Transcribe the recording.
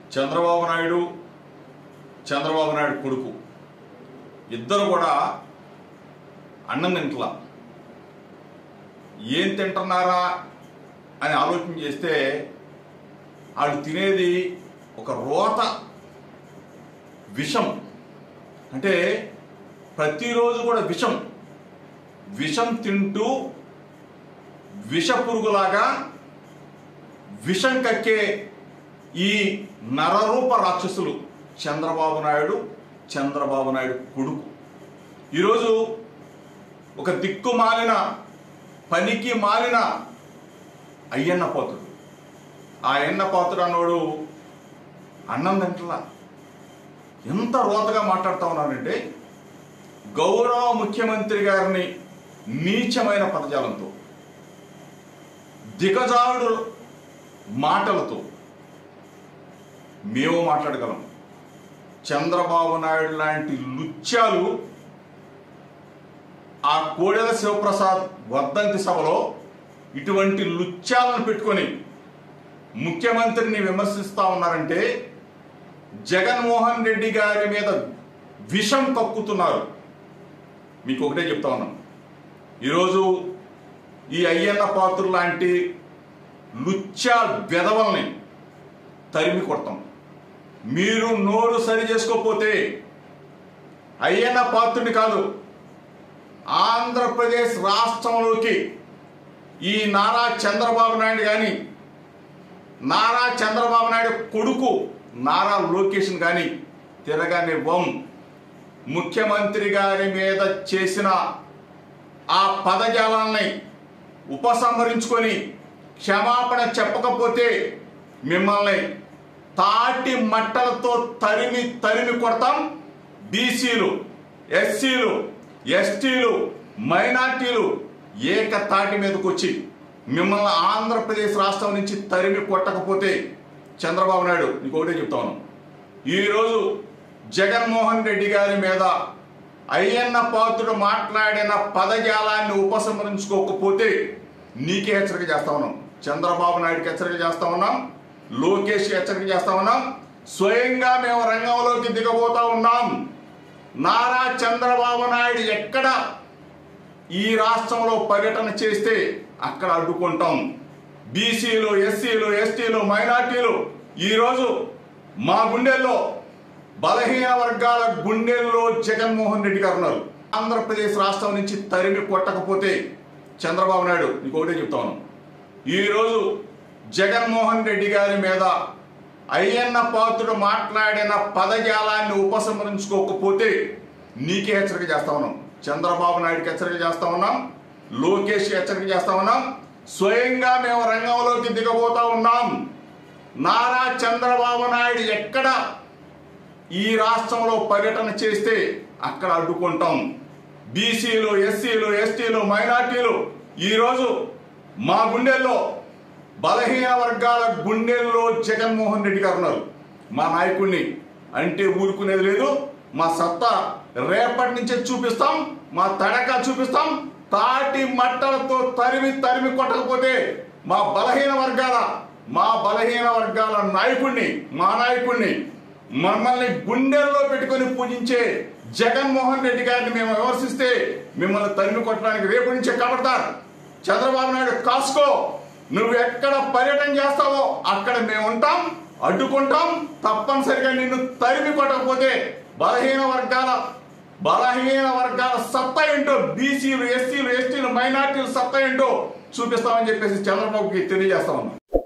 చంద్రబాబు నాయుడు చంద్రబాబు నాయుడు కొడుకు ఇద్దరు కూడా అన్నం తింటలా ఏం తింటున్నారా అని ఆలోచన చేస్తే వాళ్ళు తినేది ఒక రోత విషం అంటే ప్రతిరోజు కూడా విషం విషం తింటూ విష పురుగులాగా విషం కక్కే ఈ నరరూప రాక్షసులు చంద్రబాబు నాయుడు చంద్రబాబు నాయుడు కొడుకు ఈరోజు ఒక దిక్కు మాలిన పనికి మాలిన అయ్యన్న పోతుడు ఆ అయ్యన్న పోతుడు అన్నోడు అన్నం తింటలా ఎంత రోతగా మాట్లాడుతా ఉన్నానంటే గౌరవ ముఖ్యమంత్రి గారిని నీచమైన పదజాలంతో దిగజారుడు మాటలతో మేము మాట్లాడగలం చంద్రబాబు నాయుడు లాంటి లుత్యాలు ఆ కోడెల శివప్రసాద్ వర్ధంతి సభలో ఇటువంటి లుత్యాలను పెట్టుకొని ముఖ్యమంత్రిని విమర్శిస్తా ఉన్నారంటే జగన్మోహన్ రెడ్డి గారి మీద విషం కక్కుతున్నారు మీకు ఒకటే చెప్తా ఉన్నాం ఈరోజు ఈ అయ్యన్న పాత్రులు లాంటి లుచ్చా వెధవల్ని తరిమి కొడతాం మీరు నోరు సరి చేసుకోకపోతే అయ్యన్న పాత్రుని కాదు ఆంధ్రప్రదేశ్ రాష్ట్రంలోకి ఈ నారా చంద్రబాబు నాయుడు కానీ నారా చంద్రబాబు నాయుడు కొడుకు నారా లోకేషన్ కానీ తిరగనివ్వం ముఖ్యమంత్రి గారి మీద చేసిన ఆ పదజాలాన్ని ఉపసంహరించుకొని క్షమాపణ చెప్పకపోతే మిమ్మల్ని తాటి మట్టలతో తరిమి తరిమి కొడతాం బీసీలు ఎస్సీలు ఎస్టీలు మైనార్టీలు ఏక తాటి మీదకి వచ్చి మిమ్మల్ని ఆంధ్రప్రదేశ్ రాష్ట్రం నుంచి తరిమి కొట్టకపోతే చంద్రబాబు నాయుడు నీకు ఒకటే చెప్తా ఉన్నాం ఈరోజు జగన్మోహన్ రెడ్డి గారి మీద అయ్యన్న పాత్రుడు మాట్లాడిన పదజాలాన్ని ఉపసంహరించుకోకపోతే నీకే హెచ్చరిక చేస్తా ఉన్నాం చంద్రబాబు నాయుడుకి హెచ్చరిక చేస్తా ఉన్నాం లోకేష్కి హెచ్చరిక చేస్తా ఉన్నాం స్వయంగా మేము రంగంలోకి దిగబోతా ఉన్నాం నారా చంద్రబాబు నాయుడు ఎక్కడ ఈ రాష్ట్రంలో పర్యటన చేస్తే అక్కడ అడ్డుకుంటాం బీసీలు ఎస్సీలు ఎస్టీలు మైనార్టీలు ఈరోజు మా గుండెల్లో బలహీన వర్గాల గుండెల్లో జగన్మోహన్ రెడ్డి గారు ఉన్నారు ఆంధ్రప్రదేశ్ రాష్ట్రం నుంచి తరిమి కొట్టకపోతే చంద్రబాబు నాయుడు నీకు ఒకటే చెప్తా ఉన్నాం ఈరోజు జగన్మోహన్ రెడ్డి గారి మీద అయ్యన్న పాత్రుడు మాట్లాడిన పదజాలాన్ని ఉపసంహరించుకోకపోతే నీకే హెచ్చరిక చేస్తా ఉన్నాం చంద్రబాబు నాయుడుకి హెచ్చరిక చేస్తా ఉన్నాం లోకేష్కి హెచ్చరిక చేస్తా ఉన్నాం స్వయంగా మేము రంగంలోకి దిగబోతా ఉన్నాం నారా చంద్రబాబు నాయుడు ఎక్కడ ఈ రాష్ట్రంలో పర్యటన చేస్తే అక్కడ అడ్డుకుంటాం బీసీలు ఎస్సీలు ఎస్టీలు మైనార్టీలు ఈరోజు మా గుండెల్లో బలహీన వర్గాల గుండెల్లో జగన్మోహన్ రెడ్డి గారు ఉన్నారు మా నాయకుడిని అంటే ఊరుకునేది లేదు మా సత్తా రేపటి నుంచే చూపిస్తాం మా తడక చూపిస్తాం తాటి మట్టలతో తరిమి తరిమి కొట్టకపోతే మా బలహీన వర్గాల మా బలహీన వర్గాల నాయకుడిని మా నాయకుడిని మమ్మల్ని గుండెల్లో పెట్టుకొని పూజించే జగన్మోహన్ రెడ్డి గారిని మేము విమర్శిస్తే మిమ్మల్ని తరిమి కొట్టడానికి రేపు నుంచే కబడతారు చంద్రబాబు నాయుడు కాసుకో నువ్వు ఎక్కడ పర్యటన చేస్తావో అక్కడ మేము ఉంటాం అడ్డుకుంటాం తప్పనిసరిగా నిన్ను తరిమి కొట్టకపోతే బలహీన వర్గాల బలహీన వర్గాల సత్తా ఏంటో బీసీలు ఎస్సీలు ఎస్టీలు మైనార్టీలు సత్తా ఏంటో చూపిస్తామని చెప్పేసి చంద్రబాబుకి తెలియజేస్తా ఉన్నాం